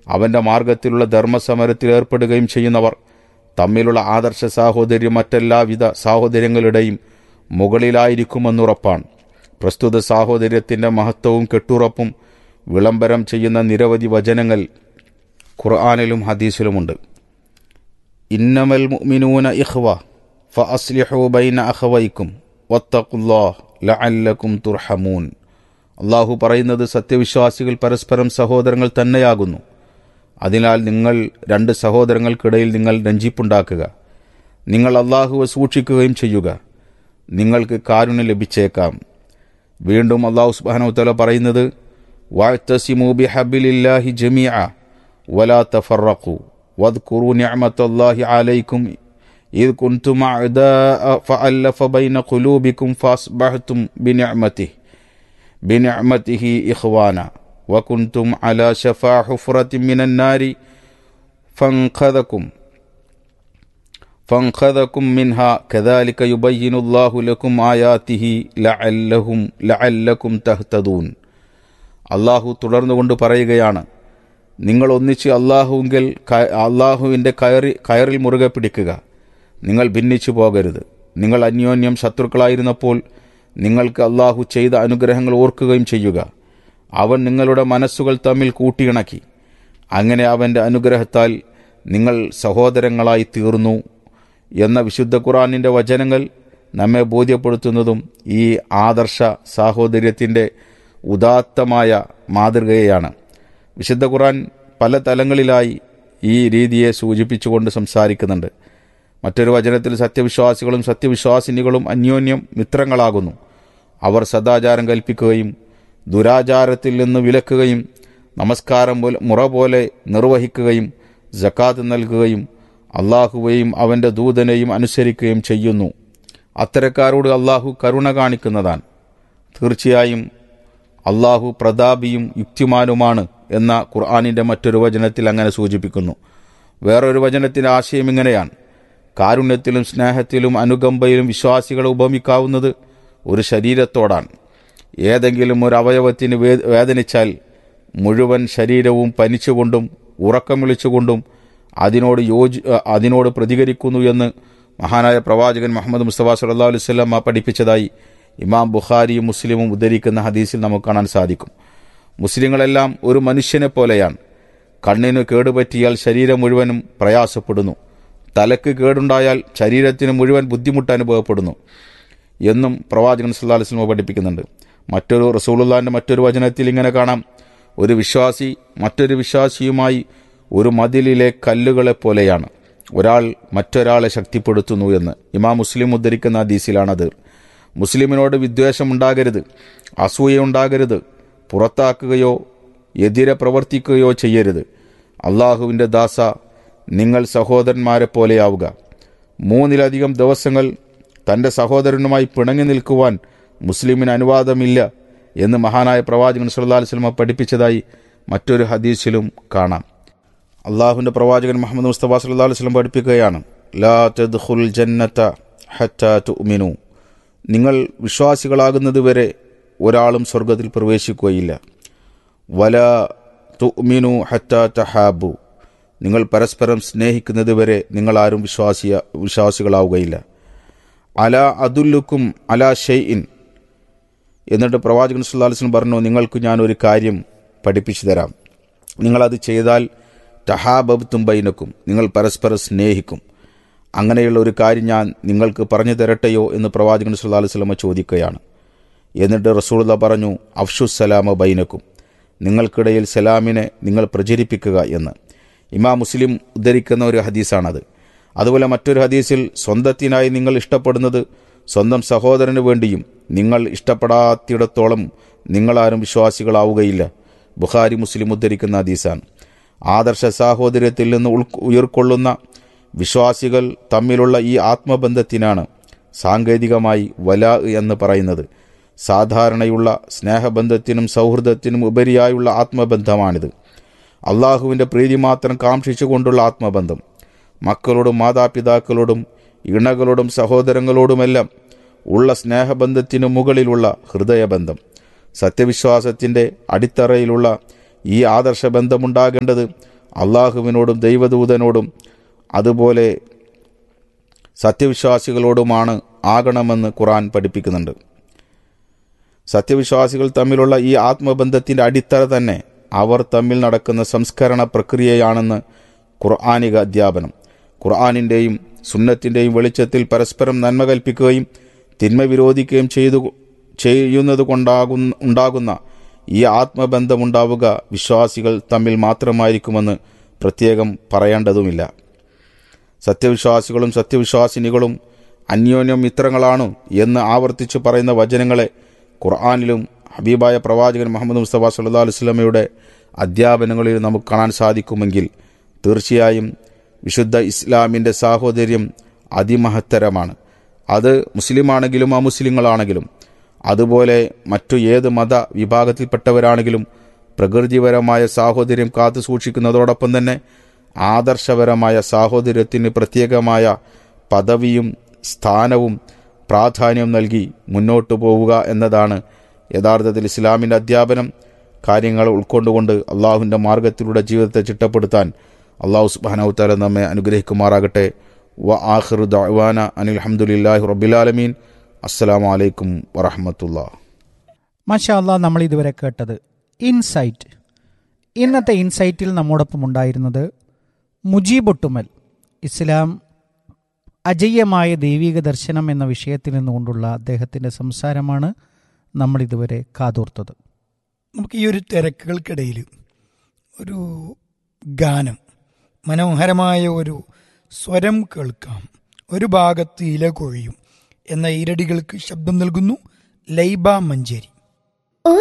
അവന്റെ മാർഗത്തിലുള്ള ധർമ്മസമരത്തിൽ ഏർപ്പെടുകയും ചെയ്യുന്നവർ തമ്മിലുള്ള ആദർശ സാഹോദര്യം മറ്റെല്ലാവിധ സാഹോദര്യങ്ങളുടെയും മുകളിലായിരിക്കുമെന്നുറപ്പാണ് പ്രസ്തുത സാഹോദര്യത്തിന്റെ മഹത്വവും കെട്ടുറപ്പും വിളംബരം ചെയ്യുന്ന നിരവധി വചനങ്ങൾ ഖുർആാനിലും ഹദീസിലുമുണ്ട് ഇന്നമൽ മുഅ്മിനൂന ഇഖ്വ ഫഅസ്ലിഹു ബൈന അഖവൈക്കും വത്തഖുല്ലാഹ് ലഅല്ലക്കും തുർഹമൂൻ അള്ളാഹു പറയുന്നത് സത്യവിശ്വാസികൾ പരസ്പരം സഹോദരങ്ങൾ തന്നെയാകുന്നു അതിനാൽ നിങ്ങൾ രണ്ട് സഹോദരങ്ങൾക്കിടയിൽ നിങ്ങൾ രഞ്ജിപ്പുണ്ടാക്കുക നിങ്ങൾ അള്ളാഹുവെ സൂക്ഷിക്കുകയും ചെയ്യുക നിങ്ങൾക്ക് കാരുണ്യം ലഭിച്ചേക്കാം വീണ്ടും അള്ളാഹു സുബാനോത്തല പറയുന്നത് വാഴ്ത്തസിമു ബിഹബിലില്ലാഹി ജമിഅ വലാ തഫറഖു واذكروا نعمة الله عليكم إذ كنتم أعداء فألف بين قلوبكم فأصبحتم بنعمته بنعمته إخوانا وكنتم على شفا حفرة من النار فانقذكم فانقذكم منها كذلك يبين الله لكم آياته لعلهم لعلكم تهتدون അള്ളാഹു തുടർന്നുകൊണ്ട് പറയുകയാണ് നിങ്ങൾ ഒന്നിച്ച് അള്ളാഹുവിൽ അള്ളാഹുവിൻ്റെ കയറി കയറിൽ മുറുകെ പിടിക്കുക നിങ്ങൾ ഭിന്നിച്ചു പോകരുത് നിങ്ങൾ അന്യോന്യം ശത്രുക്കളായിരുന്നപ്പോൾ നിങ്ങൾക്ക് അള്ളാഹു ചെയ്ത അനുഗ്രഹങ്ങൾ ഓർക്കുകയും ചെയ്യുക അവൻ നിങ്ങളുടെ മനസ്സുകൾ തമ്മിൽ കൂട്ടിയിണക്കി അങ്ങനെ അവൻ്റെ അനുഗ്രഹത്താൽ നിങ്ങൾ സഹോദരങ്ങളായി തീർന്നു എന്ന വിശുദ്ധ ഖുറാനിൻ്റെ വചനങ്ങൾ നമ്മെ ബോധ്യപ്പെടുത്തുന്നതും ഈ ആദർശ സാഹോദര്യത്തിൻ്റെ ഉദാത്തമായ മാതൃകയാണ് വിശുദ്ധ ഖുറാൻ പല തലങ്ങളിലായി ഈ രീതിയെ സൂചിപ്പിച്ചുകൊണ്ട് സംസാരിക്കുന്നുണ്ട് മറ്റൊരു വചനത്തിൽ സത്യവിശ്വാസികളും സത്യവിശ്വാസിനികളും അന്യോന്യം മിത്രങ്ങളാകുന്നു അവർ സദാചാരം കൽപ്പിക്കുകയും ദുരാചാരത്തിൽ നിന്ന് വിലക്കുകയും നമസ്കാരം മുറ പോലെ നിർവഹിക്കുകയും ജക്കാത്ത് നൽകുകയും അള്ളാഹുവെയും അവൻ്റെ ദൂതനെയും അനുസരിക്കുകയും ചെയ്യുന്നു അത്തരക്കാരോട് അള്ളാഹു കരുണ കാണിക്കുന്നതാണ് തീർച്ചയായും അള്ളാഹു പ്രതാപിയും യുക്തിമാനുമാണ് എന്ന ഖുർആാനിൻ്റെ മറ്റൊരു വചനത്തിൽ അങ്ങനെ സൂചിപ്പിക്കുന്നു വേറൊരു വചനത്തിൻ്റെ ആശയം ഇങ്ങനെയാണ് കാരുണ്യത്തിലും സ്നേഹത്തിലും അനുകമ്പയിലും വിശ്വാസികളെ ഉപമിക്കാവുന്നത് ഒരു ശരീരത്തോടാണ് ഏതെങ്കിലും ഒരു അവയവത്തിന് വേദനിച്ചാൽ മുഴുവൻ ശരീരവും പനിച്ചുകൊണ്ടും ഉറക്കം വിളിച്ചുകൊണ്ടും അതിനോട് യോജി അതിനോട് പ്രതികരിക്കുന്നു എന്ന് മഹാനായ പ്രവാചകൻ മുഹമ്മദ് മുസ്തഫ സല്ലാ അലുവല്ലമ്മ പഠിപ്പിച്ചതായി ഇമാം ബുഖാരിയും മുസ്ലിമും ഉദ്ധരിക്കുന്ന ഹദീസിൽ നമുക്ക് കാണാൻ സാധിക്കും മുസ്ലിങ്ങളെല്ലാം ഒരു മനുഷ്യനെ പോലെയാണ് കണ്ണിന് കേടുപറ്റിയാൽ ശരീരം മുഴുവനും പ്രയാസപ്പെടുന്നു തലക്ക് കേടുണ്ടായാൽ ശരീരത്തിന് മുഴുവൻ ബുദ്ധിമുട്ട് അനുഭവപ്പെടുന്നു എന്നും പ്രവാചകൻ സല്ലാ അലുസ്ലമ പഠിപ്പിക്കുന്നുണ്ട് മറ്റൊരു റസൂലുള്ളാന്റെ മറ്റൊരു വചനത്തിൽ ഇങ്ങനെ കാണാം ഒരു വിശ്വാസി മറ്റൊരു വിശ്വാസിയുമായി ഒരു മതിലിലെ കല്ലുകളെ പോലെയാണ് ഒരാൾ മറ്റൊരാളെ ശക്തിപ്പെടുത്തുന്നു എന്ന് ഇമാം മുസ്ലിം ഉദ്ധരിക്കുന്ന ഹദീസിലാണത് മുസ്ലിമിനോട് വിദ്വേഷം ഉണ്ടാകരുത് അസൂയ ഉണ്ടാകരുത് പുറത്താക്കുകയോ എതിരെ പ്രവർത്തിക്കുകയോ ചെയ്യരുത് അള്ളാഹുവിൻ്റെ ദാസ നിങ്ങൾ സഹോദരന്മാരെ പോലെയാവുക മൂന്നിലധികം ദിവസങ്ങൾ തൻ്റെ സഹോദരനുമായി പിണങ്ങി നിൽക്കുവാൻ മുസ്ലിമിന് അനുവാദമില്ല എന്ന് മഹാനായ പ്രവാചകൻ സല്ലാ വസ്ലമ പഠിപ്പിച്ചതായി മറ്റൊരു ഹദീസിലും കാണാം അള്ളാഹുവിൻ്റെ പ്രവാചകൻ മുഹമ്മദ് മുസ്തഫ സല്ലാ വസ്ലം പഠിപ്പിക്കുകയാണ് ലാ തദ്ഖുൽ ജന്നത്ത ഹറ്റ തുമിനു നിങ്ങൾ വിശ്വാസികളാകുന്നത് വരെ ഒരാളും സ്വർഗത്തിൽ പ്രവേശിക്കുകയില്ല വല തുമിനു ഹറ്റ തഹാബു നിങ്ങൾ പരസ്പരം സ്നേഹിക്കുന്നത് വരെ നിങ്ങളാരും വിശ്വാസിയ വിശ്വാസികളാവുകയില്ല അല അതുല്ലുക്കും അല ഷെയ്ഇൻ എന്നിട്ട് പ്രവാചകൻ സുല്ലാസ്ലം പറഞ്ഞു നിങ്ങൾക്ക് ഞാൻ ഒരു കാര്യം പഠിപ്പിച്ചു തരാം നിങ്ങളത് ചെയ്താൽ തഹാബബ്ത്തും ബൈനക്കും നിങ്ങൾ പരസ്പരം സ്നേഹിക്കും അങ്ങനെയുള്ള ഒരു കാര്യം ഞാൻ നിങ്ങൾക്ക് പറഞ്ഞു തരട്ടെയോ എന്ന് പ്രവാചകൻ സുല്ലാ വസ്ലമ ചോദിക്കുകയാണ് എന്നിട്ട് റസൂള്ള പറഞ്ഞു അഫ്ഷുസലാമ ബൈനക്കും നിങ്ങൾക്കിടയിൽ സലാമിനെ നിങ്ങൾ പ്രചരിപ്പിക്കുക എന്ന് ഇമാ മുസ്ലിം ഉദ്ധരിക്കുന്ന ഒരു ഹദീസാണത് അതുപോലെ മറ്റൊരു ഹദീസിൽ സ്വന്തത്തിനായി നിങ്ങൾ ഇഷ്ടപ്പെടുന്നത് സ്വന്തം സഹോദരന് വേണ്ടിയും നിങ്ങൾ ഇഷ്ടപ്പെടാത്തിടത്തോളം നിങ്ങളാരും വിശ്വാസികളാവുകയില്ല ബുഖാരി മുസ്ലിം ഉദ്ധരിക്കുന്ന ഹദീസാണ് ആദർശ സാഹോദര്യത്തിൽ നിന്ന് ഉൾ ഉയർക്കൊള്ളുന്ന വിശ്വാസികൾ തമ്മിലുള്ള ഈ ആത്മബന്ധത്തിനാണ് സാങ്കേതികമായി വല എന്ന് പറയുന്നത് സാധാരണയുള്ള സ്നേഹബന്ധത്തിനും സൗഹൃദത്തിനും ഉപരിയായുള്ള ആത്മബന്ധമാണിത് അള്ളാഹുവിൻ്റെ പ്രീതി മാത്രം കാക്ഷിച്ചുകൊണ്ടുള്ള ആത്മബന്ധം മക്കളോടും മാതാപിതാക്കളോടും ഇണകളോടും സഹോദരങ്ങളോടുമെല്ലാം ഉള്ള സ്നേഹബന്ധത്തിനു മുകളിലുള്ള ഹൃദയബന്ധം സത്യവിശ്വാസത്തിൻ്റെ അടിത്തറയിലുള്ള ഈ ആദർശബന്ധമുണ്ടാകേണ്ടത് അള്ളാഹുവിനോടും ദൈവദൂതനോടും അതുപോലെ സത്യവിശ്വാസികളോടുമാണ് ആകണമെന്ന് ഖുറാൻ പഠിപ്പിക്കുന്നുണ്ട് സത്യവിശ്വാസികൾ തമ്മിലുള്ള ഈ ആത്മബന്ധത്തിൻ്റെ അടിത്തറ തന്നെ അവർ തമ്മിൽ നടക്കുന്ന സംസ്കരണ പ്രക്രിയയാണെന്ന് ഖുർആാനിക അധ്യാപനം ഖുർആാനിൻ്റെയും സുന്നത്തിൻ്റെയും വെളിച്ചത്തിൽ പരസ്പരം നന്മ കൽപ്പിക്കുകയും തിന്മ വിരോധിക്കുകയും ചെയ്തു ചെയ്യുന്നത് കൊണ്ടാകുന്ന ഉണ്ടാകുന്ന ഈ ആത്മബന്ധമുണ്ടാവുക വിശ്വാസികൾ തമ്മിൽ മാത്രമായിരിക്കുമെന്ന് പ്രത്യേകം പറയേണ്ടതുമില്ല സത്യവിശ്വാസികളും സത്യവിശ്വാസിനികളും അന്യോന്യം മിത്രങ്ങളാണ് എന്ന് ആവർത്തിച്ച് പറയുന്ന വചനങ്ങളെ ഖുർആാനിലും ഹബീബായ പ്രവാചകൻ മുഹമ്മദ് മുസ്തഫ സല്ലാ വസ്ലമയുടെ അധ്യാപനങ്ങളിൽ നമുക്ക് കാണാൻ സാധിക്കുമെങ്കിൽ തീർച്ചയായും വിശുദ്ധ ഇസ്ലാമിൻ്റെ സാഹോദര്യം അതിമഹത്തരമാണ് അത് മുസ്ലിമാണെങ്കിലും അമുസ്ലിങ്ങളാണെങ്കിലും അതുപോലെ മറ്റു ഏത് മത വിഭാഗത്തിൽപ്പെട്ടവരാണെങ്കിലും പ്രകൃതിപരമായ സാഹോദര്യം കാത്തു സൂക്ഷിക്കുന്നതോടൊപ്പം തന്നെ ആദർശപരമായ സാഹോദര്യത്തിന് പ്രത്യേകമായ പദവിയും സ്ഥാനവും പ്രാധാന്യം നൽകി മുന്നോട്ടു പോവുക എന്നതാണ് യഥാർത്ഥത്തിൽ ഇസ്ലാമിൻ്റെ അധ്യാപനം കാര്യങ്ങൾ ഉൾക്കൊണ്ടുകൊണ്ട് അള്ളാഹുവിൻ്റെ മാർഗത്തിലൂടെ ജീവിതത്തെ ചിട്ടപ്പെടുത്താൻ അള്ളാഹു സുബാനൌത്താല നമ്മെ അനുഗ്രഹിക്കുമാറാകട്ടെ വ ആഖിറു ദഅ്വാന അനിൽ ഹംദുലില്ലാഹി റബ്ബിലാലമീൻ അസ്സലാമു അലൈക്കും വറഹമത്തുള്ള മാഷാ അല്ലാ നമ്മൾ ഇതുവരെ കേട്ടത് ഇൻസൈറ്റ് ഇന്നത്തെ ഇൻസൈറ്റിൽ നമ്മോടൊപ്പം ഉണ്ടായിരുന്നത് മുജീബൊട്ടുമൽ ഇസ്ലാം അജയ്യമായ ദൈവിക ദർശനം എന്ന വിഷയത്തിൽ നിന്നുകൊണ്ടുള്ള അദ്ദേഹത്തിൻ്റെ സംസാരമാണ് നമ്മൾ ഇതുവരെ കാതോർത്തത് നമുക്ക് ഈ ഒരു തിരക്കുകൾക്കിടയിൽ ഒരു ഗാനം മനോഹരമായ ഒരു സ്വരം കേൾക്കാം ഒരു ഭാഗത്ത് ഇല കൊഴിയും എന്ന ഈരടികൾക്ക് ശബ്ദം നൽകുന്നു ലൈബ മഞ്ചേരി